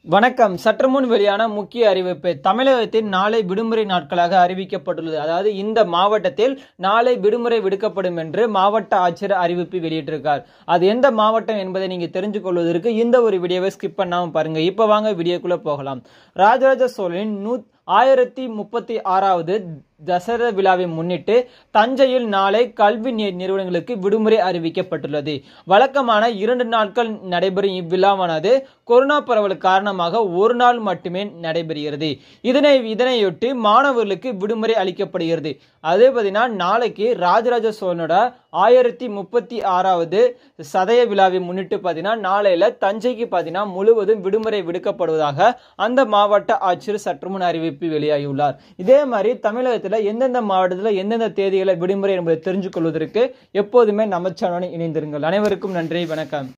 வணக்கம் சற்று முன் வெளியான முக்கிய அறிவிப்பு தமிழகத்தின் நாளை விடுமுறை நாட்களாக அறிவிக்கப்பட்டுள்ளது அதாவது இந்த மாவட்டத்தில் நாளை விடுமுறை விடுக்கப்படும் என்று மாவட்ட ஆட்சியர் அறிவிப்பு வெளியிட்டிருக்கார் அது எந்த மாவட்டம் என்பதை நீங்க தெரிஞ்சு கொள்வதற்கு இந்த ஒரு வீடியோவை ஸ்கிப் பண்ணாம பாருங்க இப்ப வாங்க வீடியோக்குள்ள போகலாம் ராஜராஜ சோழனின் நூ ஆயிரத்தி முப்பத்தி ஆறாவது தசரா விழாவை முன்னிட்டு தஞ்சையில் நாளை கல்வி நி- நிறுவனங்களுக்கு விடுமுறை அறிவிக்கப்பட்டுள்ளது வழக்கமான இரண்டு நாட்கள் நடைபெறும் இவ்விழாவானது கொரோனா பரவல் காரணமாக ஒரு நாள் மட்டுமே நடைபெறுகிறது இதனை இதனையொட்டி மாணவர்களுக்கு விடுமுறை அளிக்கப்படுகிறது அதே பார்த்தீங்கன்னா நாளைக்கு ராஜராஜ சோழனோட ஆயிரத்தி முப்பத்தி ஆறாவது சதய விழாவை முன்னிட்டு பார்த்தீங்கன்னா நாளையில தஞ்சைக்கு பார்த்தீங்கன்னா முழுவதும் விடுமுறை விடுக்கப்படுவதாக அந்த மாவட்ட ஆட்சியர் சற்று முன் அறிவிப்பு வெளியாகியுள்ளார் இதே மாதிரி தமிழகத்தில் எந்தெந்த மாவட்டத்தில் எந்தெந்த தேதிகளை விடுமுறை என்பதை தெரிஞ்சு கொள்வதற்கு எப்போதுமே நம்ம சேனலுடன் இணைந்திருங்கள் அனைவருக்கும் நன்றி வணக்கம்